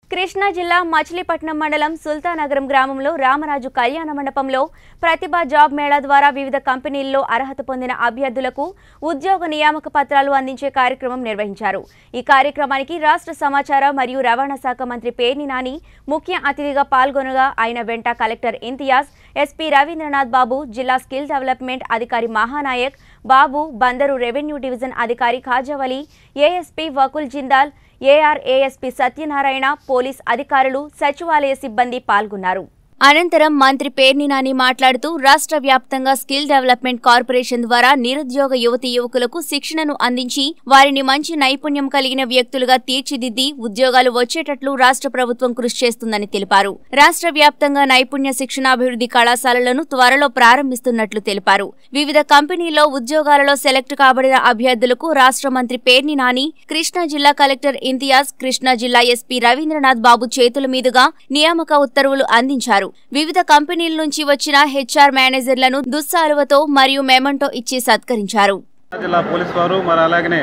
కృష్ణా జిల్లా మచిలీపట్నం మండలం సుల్తానగరం గ్రామంలో రామరాజు కళ్యాణ మండపంలో ప్రతిభ జాబ్ మేళా ద్వారా వివిధ కంపెనీల్లో అర్హత పొందిన అభ్యర్థులకు ఉద్యోగ నియామక పత్రాలు అందించే కార్యక్రమం నిర్వహించారు ఈ కార్యక్రమానికి రాష్ట్ర సమాచార మరియు రవాణా శాఖ మంత్రి పేర్ని నాని ముఖ్య అతిథిగా పాల్గొనగా ఆయన వెంట కలెక్టర్ ఇంతియాజ్ ఎస్పీ రవీంద్రనాథ్ బాబు జిల్లా స్కిల్ డెవలప్మెంట్ అధికారి మహానాయక్ బాబు బందరు రెవెన్యూ డివిజన్ అధికారి Khajavali ASP Vakul Jindal AR ASP Satyanarayana police అధికారులు సచివాలయ సిబ్బంది పాల్గొన్నారు అనంతరం మంత్రి పేర్ని నాని మాట్లాడుతూ రాష్ట్ర వ్యాప్తంగా స్కిల్ డెవలప్మెంట్ కార్పొరేషన్ ద్వారా నిరుద్యోగ యువతి యువకులకు శిక్షణను అందించి వారిని మంచి నైపుణ్యం కలిగిన వ్యక్తులుగా తీర్చిదిద్ది ఉద్యోగాలు వచ్చేటట్లు రాష్ట్ర ప్రభుత్వం కృషి చేస్తుందని తెలిపారు రాష్ట్ర వ్యాప్తంగా నైపుణ్య శిక్షణ అభివృద్ధి కళాశాలలను త్వరలో ప్రారంభిస్తున్నట్లు తెలిపారు వివిధ కంపెనీల్లో ఉద్యోగాలలో సెలెక్ట్ కాబడిన అభ్యర్థులకు రాష్ట్ర మంత్రి పేర్ని నాని కృష్ణా జిల్లా కలెక్టర్ ఇంతియాజ్ కృష్ణా జిల్లా ఎస్పీ రవీంద్రనాథ్ బాబు చేతుల మీదుగా నియామక ఉత్తర్వులు అందించారు వివిధ కంపెనీల నుంచి వచ్చిన హెచ్ఆర్ మేనేజర్లను దుస్సాలువతో మరియు మెమంటో ఇచ్చి సత్కరించారు జిల్లా పోలీస్ వారు మరి అలాగనే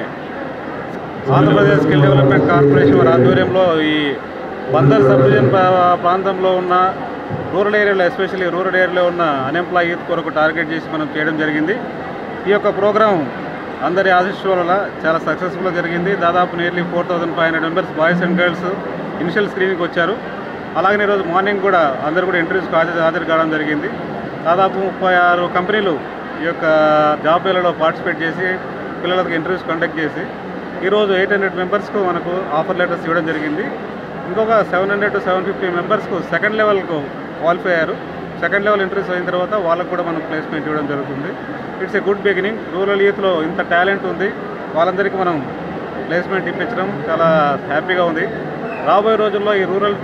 ఆంధ్రప్రదేశ్ స్కిల్ డెవలప్మెంట్ కార్పొరేషన్ వారి ఆధ్వర్యంలో ఈ బందర్ సబ్ డివిజన్ ప్రా- ప్రాంతంలో ఉన్న రూరల్ ఏరియాలో ఎస్పెషల్లీ రూరల్ ఏరియాలో ఉన్న అన్ఎంప్లాయ్ యూత్ కొరకు టార్గెట్ చేసి మనం చేయడం జరిగింది ఈ యొక్క ప్రోగ్రాం అందరి ఆశిస్సు వల్ల చాలా సక్సెస్ఫుల్గా జరిగింది దాదాపు nearly four thousand five hundred members boys and girls initial స్క్రీనింగ్కి వచ్చారు అలాగనే ఈరోజు మార్నింగ్ కూడా అందరూ కూడా ఇంటర్వ్యూస్కి హాజరు హాజరు కావడం జరిగింది దాదాపు ముప్పై ఆరు కంపెనీలు ఈ యొక్క జాబ్ మేళలో పార్టిసిపేట్ చేసి పిల్లలకు ఇంటర్వ్యూస్ కండక్ట్ చేసి ఈరోజు ఎయిట్ హండ్రెడ్ మెంబర్స్కు మనకు ఆఫర్ లెటర్స్ ఇవ్వడం జరిగింది ఇంకొక seven hundred to seven fifty మెంబర్స్కు సెకండ్ లెవెల్కు క్వాలిఫై అయ్యారు సెకండ్ లెవెల్ ఇంటర్వ్యూస్ అయిన తర్వాత వాళ్ళకు కూడా మనం ప్లేస్మెంట్ ఇవ్వడం జరుగుతుంది it's a good beginning rural యూత్లో ఇంత టాలెంట్ ఉంది వాళ్ళందరికీ మనం ప్లేస్మెంట్ ఇప్పించడం చాలా హ్యాపీగా ఉంది రాబోయే రోజుల్లో ఈ రూరల్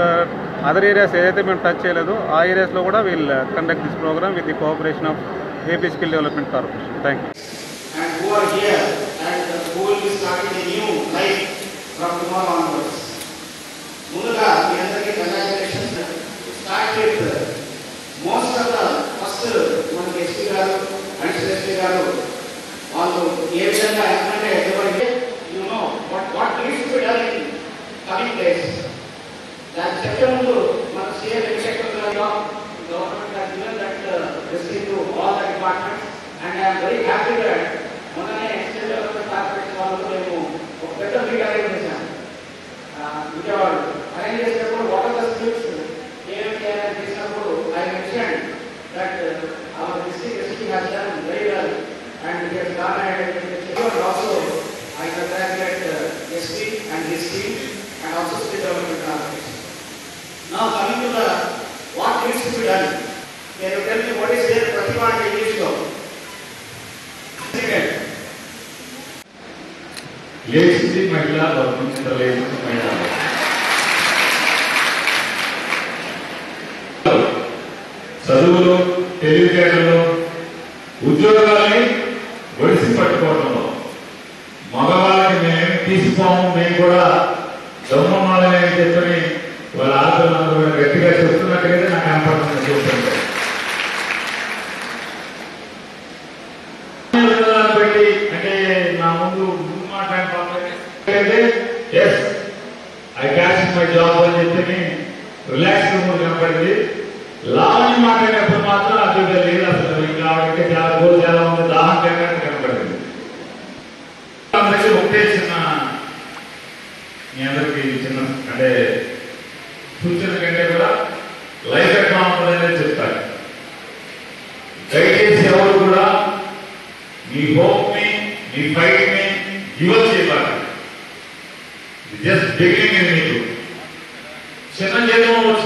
అదర్ ఏరియాస్ ఏదైతే మేము టచ్ చేయలేదో ఆ ఏరియాస్లో కూడా we'll conduct this program with the cooperation of AP skill development corporation thank you and who are here and who will be starting a new life from tomorrow onwards. ముందుగా మీ అందరికీ congratulations start with most of the first మనకి SP గారు additional SP గారు వాళ్ళు ఏ విధంగా ఎందుకంటే ఎవరికి you know what what needs to be done in coming days దాని చెప్పే ముందు మన సీఎం వెంకటేశ్వర గారు government has given that uh, receipt to all the departments and I am very happy that మొన్ననే ఎక్స్టెండ్ డెవలప్మెంట్ కార్పొరేషన్ వాళ్ళు మేము ఒక పెద్ద మీట్ అరేంజ్ చేశాం ఆ, విజయవాడ అరేంజ్ చేసినప్పుడు వాట్ ఆర్ ద స్కిల్స్ ఏమేమి చేయాలని చేసినప్పుడు I mention that our district SP has done very well and he has gone ahead and also I congratulate SP and his team and also skill development corporation Now coming to the what needs to be done. Can you tell me what is their Pratibha and English law? Second, లేచింది మహిళ వర్తించలేదు మహిళ చదువులు తెలివితేటలు ఉద్యోగాలని ఒడిసి పట్టుకోవడంలో మగవాళ్ళని మేమేమి తీసిపోము మేము కూడా దొమ్మమాలని అని చెప్పని వాళ్ళ ఆలోచనలు కూడా గట్టిగా చెప్తున్నట్టుగా నాకు కనపడుతుంది చూస్తుంటే విధానాన్ని బట్టి అంటే నా ముందు ముందు మాట్లాడే as I catch my job అని చెప్పి రిలాక్స్ మూడు కనపడింది లావణ్య మాట్లాడేటప్పుడు మాత్రం అది లేదు అసలు ఇంకా ఆవిడకి చాలా గోల్ చాలా ఉంది దాహం కనపడి కనపడింది అందరికీ ఒకటే చిన్న మీ అందరికి చిన్న అంటే సూచన కంటే కూడా లైఫ్ ఎట్లా ఉంటుందనేది చెప్తారు దయచేసి ఎవరు కూడా మీ హోప్ ని మీ ఫైట్ ని గివ్ అప్ చేయబాక జస్ట్ బిగినింగ్ మీకు చిన్న జీతం